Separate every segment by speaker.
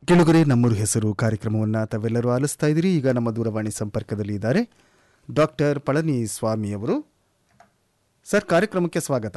Speaker 1: ಕೆಳಗರೆ ನಮ್ಮೂರು ಹೆಸರು ಕಾರ್ಯಕ್ರಮವನ್ನು ತಾವೆಲ್ಲರೂ ಆಲಿಸ್ತಾ ಇದ್ದೀರಿ ಈಗ ನಮ್ಮ ದೂರವಾಣಿ ಸಂಪರ್ಕದಲ್ಲಿ ಇದ್ದಾರೆ ಡಾಕ್ಟರ್ ಪಳನಿ ಸ್ವಾಮಿ ಅವರು ಸರ್ ಕಾರ್ಯಕ್ರಮಕ್ಕೆ ಸ್ವಾಗತ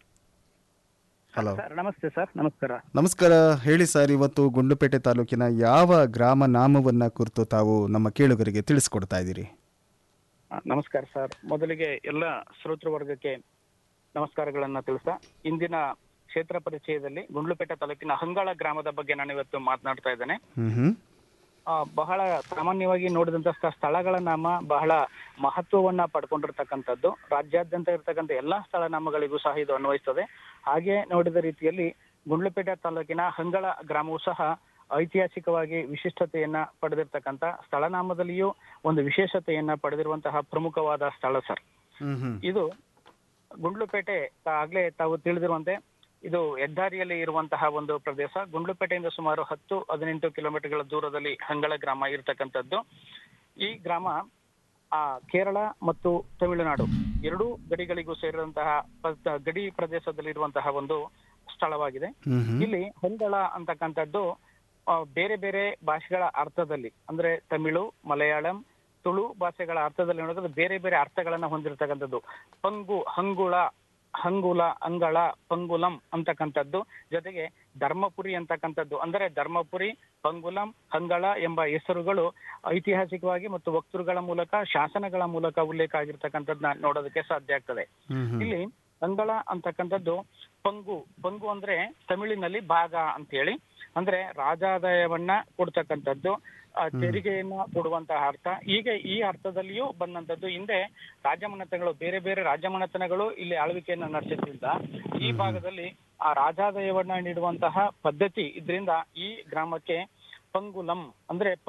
Speaker 1: ಹಲೋ
Speaker 2: ಸರ್ ನಮಸ್ತೆ ಸರ್ ನಮಸ್ಕಾರ
Speaker 1: ನಮಸ್ಕಾರ ಹೇಳಿ ಸರ್ ಇವತ್ತು ಗುಂಡ್ಲುಪೇಟೆ ತಾಲೂಕಿನ ಯಾವ ಗ್ರಾಮ ನಾಮವನ್ನು ಕುರಿತು ತಾವು ನಮ್ಮ ಕೇಳುಗರಿಗೆ ತಿಳಿಸ್ಕೊಡ್ತಾ ಇದ್ದೀರಿ
Speaker 2: ಆ, ನಮಸ್ಕಾರ ಸರ್ ಮೊದಲಿಗೆ ಎಲ್ಲ ಶ್ರೋತೃ ವರ್ಗಕ್ಕೆ ನಮಸ್ಕಾರಗಳನ್ನ ತಿಳಿಸ್ತಾ ಇಂದಿನ ಕ್ಷೇತ್ರ ಪರಿಚಯದಲ್ಲಿ ಗುಂಡ್ಲುಪೇಟೆ ತಾಲೂಕಿನ ಹಂಗಾಳ ಗ್ರಾಮದ ಬಗ್ಗೆ ನಾನು ಇವತ್ತು ಮಾತನಾಡ್ತಾ ಇದ್ದೇನೆ
Speaker 1: ಹ್ಮ್ ಹ್ಮ್
Speaker 2: ಆ, ಬಹಳ ಸಾಮಾನ್ಯವಾಗಿ ನೋಡಿದಂತ ಸ್ಥ- ಸ್ಥಳಗಳ ನಾಮ ಬಹಳ ಮಹತ್ವವನ್ನ ಪಡ್ಕೊಂಡಿರ್ತಕ್ಕಂಥದ್ದು ರಾಜ್ಯಾದ್ಯಂತ ಇರತಕ್ಕಂಥ ಎಲ್ಲಾ ಸ್ಥಳ ನಾಮಗಳಿಗೂ ಸಹ ಇದು ಅನ್ವಯಿಸ್ತದೆ ಹಾಗೆ ನೋಡಿದ ರೀತಿಯಲ್ಲಿ ಗುಂಡ್ಲುಪೇಟೆ ತಾಲೂಕಿನ ಹಂಗಳ ಗ್ರಾಮವು ಸಹ ಐತಿಹಾಸಿಕವಾಗಿ ವಿಶಿಷ್ಟತೆಯನ್ನ ಪಡೆದಿರ್ತಕ್ಕಂಥ ಸ್ಥಳನಾಮದಲ್ಲಿಯೂ ಒಂದು ವಿಶೇಷತೆಯನ್ನ ಪಡೆದಿರುವಂತಹ ಪ್ರಮುಖವಾದ ಸ್ಥಳ ಸರ್
Speaker 1: ಹ್ಮ್ ಹ್ಮ್
Speaker 2: ಇದು ಗುಂಡ್ಲುಪೇಟೆ ತಾ- ಆಗ್ಲೇ ತಾವು ತಿಳಿದಿರುವಂತೆ ಇದು ಹೆದ್ದಾರಿಯಲ್ಲಿ ಇರುವಂತಹ ಒಂದು ಪ್ರದೇಶ ಗುಂಡ್ಲುಪೇಟೆಯಿಂದ ಸುಮಾರು ಹತ್ತು ಹದಿನೆಂಟು ಕಿಲೋಮೀಟರ್ಗಳ ದೂರದಲ್ಲಿ ಹಂಗಳ ಗ್ರಾಮ ಇರತಕ್ಕಂಥದ್ದು ಈ ಗ್ರಾಮ ಆ ಕೇರಳ ಮತ್ತು ತಮಿಳುನಾಡು ಎರಡೂ ಗಡಿಗಳಿಗೂ ಸೇರಿದಂತಹ ಪ- ಗಡಿ ಪ್ರದೇಶದಲ್ಲಿರುವಂತಹ ಒಂದು ಸ್ಥಳವಾಗಿದೆ
Speaker 1: ಹ್ಮ್ ಹ್ಮ್
Speaker 2: ಇಲ್ಲಿ ಹಂಗಳ ಅಂತಕ್ಕಂಥದ್ದು ಆ, ಬೇರೆ ಬೇರೆ ಭಾಷೆಗಳ ಅರ್ಥದಲ್ಲಿ ಅಂದ್ರೆ ತಮಿಳು ಮಲಯಾಳಂ ತುಳು ಭಾಷೆಗಳ ಅರ್ಥದಲ್ಲಿ ನೋಡಿದ್ರೆ ಬೇರೆ ಬೇರೆ ಅರ್ಥಗಳನ್ನ ಹೊಂದಿರತಕ್ಕಂಥದ್ದು ಪಂಗು ಹಂಗುಳ ಹಂಗುಲ ಅಂಗಳ ಪಂಗುಲಂ ಅಂತಕ್ಕಂಥದ್ದು ಜೊತೆಗೆ ಧರ್ಮಪುರಿ ಅಂತಕ್ಕಂಥದ್ದು ಅಂದ್ರೆ ಧರ್ಮಪುರಿ ಪಂಗುಲಂ ಹಂಗಳ ಎಂಬ ಹೆಸರುಗಳು ಐತಿಹಾಸಿಕವಾಗಿ ಮತ್ತು ವಕ್ತೃಗಳ ಮೂಲಕ ಶಾಸನಗಳ ಮೂಲಕ ಉಲ್ಲೇಖ ಆಗಿರ್ತಕ್ಕಂಥದ್ದನ್ನ ನೋಡೋದಕ್ಕೆ ಸಾಧ್ಯ ಆಗ್ತದೆ
Speaker 1: ಹ್ಮ್ ಹ್ಮ್
Speaker 2: ಇಲ್ಲಿ ಅಂಗಳ ಅಂತಕ್ಕಂಥದ್ದು ಪಂಗು ಪಂಗು ಅಂದ್ರೆ ತಮಿಳಿನಲ್ಲಿ ಭಾಗ ಅಂತ ಹೇಳಿ ಅಂದ್ರೆ ರಾಜಾದಾಯವನ್ನ ಕೊಡ್ತಕ್ಕಂಥದ್ದು ಆ, ತೆರಿಗೆಯನ್ನ ಕೊಡುವಂತಹ ಅರ್ಥ ಈಗ ಈ ಅರ್ಥದಲ್ಲಿಯೂ ಬಂದಂತದ್ದು ಹಿಂದೆ ರಾಜಮನೆತನಗಳು ಬೇರೆ ಬೇರೆ ರಾಜಮನೆತನಗಳು ಇಲ್ಲಿ ಆಳ್ವಿಕೆಯನ್ನ ನಡೆಸಿದ್ರಿಂದ ಈ ಭಾಗದಲ್ಲಿ ಆ ರಾಜಾದಾಯವನ್ನ ನೀಡುವಂತಹ ಪದ್ಧತಿ ಇದ್ರಿಂದ ಈ ಗ್ರಾಮಕ್ಕೆ ಪಂಗುಲಂ ಅಂದ್ರೆ